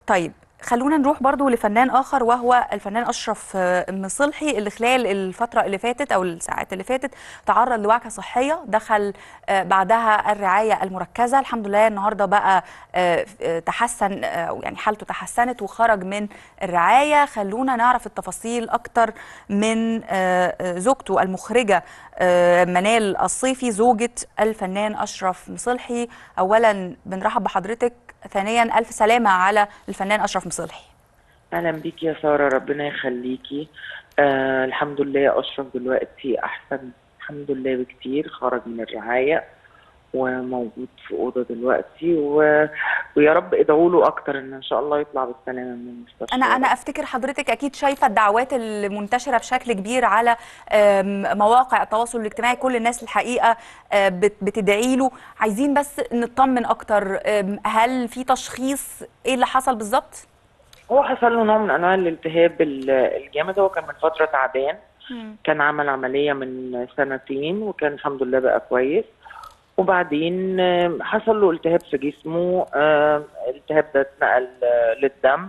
طيب خلونا نروح برضو لفنان آخر وهو الفنان أشرف آه، مصلحي اللي خلال الفترة اللي فاتت أو الساعات اللي فاتت تعرض لوعكة صحية دخل آه، بعدها الرعاية المركزة الحمد لله النهاردة بقى آه، آه، تحسن آه، يعني حالته تحسنت وخرج من الرعاية خلونا نعرف التفاصيل أكتر من آه، آه، زوجته المخرجة آه، منال الصيفي زوجة الفنان أشرف مصلحي أولا بنرحب بحضرتك ثانيا ألف سلامة على الفنان أشرف مصلحي اهلا بيكي يا ساره ربنا يخليكي آه الحمد لله اشرف دلوقتي احسن الحمد لله بكتير خرج من الرعايه وموجود في اوضه دلوقتي و... ويا رب ادعوا له اكتر ان ان شاء الله يطلع بالسلامه من المستشفى أنا أنا أفتكر حضرتك أكيد شايفة الدعوات المنتشرة بشكل كبير على آم، مواقع التواصل الاجتماعي كل الناس الحقيقة آه، بت- بتدعي له عايزين بس نطمن أكتر آم، هل في تشخيص إيه اللي حصل بالظبط؟ هو حصل له نوع من انواع الالتهاب ال- الجامد هو كان من فتره تعبان كان عمل عمليه من سنتين وكان الحمد لله بقى كويس وبعدين آه، حصل له التهاب في جسمه آه، الالتهاب ده اتنقل آه، للدم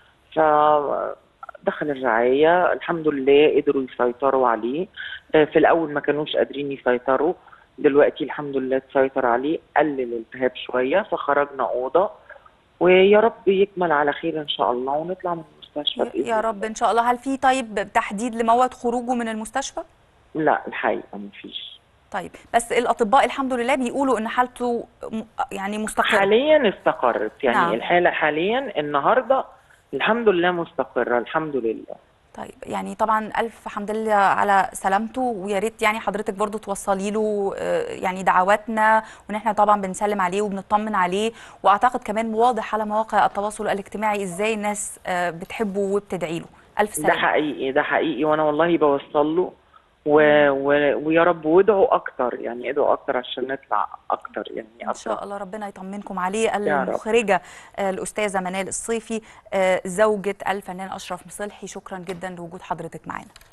فدخل الرعاية الحمد لله قدروا يسيطروا عليه آه، في الأول ما كانوش قادرين يسيطروا دلوقتي الحمد لله تسيطر عليه قلل الالتهاب شوية فخرجنا أوضة ويا رب يكمل على خير إن شاء الله ونطلع من المستشفى بإذن يا رب إن شاء الله هل في طيب تحديد لموعد خروجه من المستشفى؟ لا الحقيقة مفيش طيب بس الأطباء الحمد لله بيقولوا إن حالته م- يعني مستقرة حاليا استقرت يعني نعم. نعم. الحالة حاليا النهاردة الحمد لله مستقرة الحمد لله طيب يعني طبعا ألف حمد لله على سلامته ويا ريت يعني حضرتك برضو توصلي له آه، يعني دعواتنا وإن احنا طبعا بنسلم عليه وبنطمن عليه وأعتقد كمان واضح على مواقع التواصل الاجتماعي إزاي الناس آه، بتحبه وبتدعي له ألف ده سلامة حقيقي ده حقيقي وانا والله بوصل له و... و... ويا رب وادعوا اكتر يعني ادعوا اكتر عشان نطلع اكتر يعني إن شاء اكتر الله ربنا يطمنكم عليه يا رب. المخرجة آه، الأستاذة منال الصيفي آه، زوجة الفنان أشرف مصلحي شكرا جدا لوجود حضرتك معنا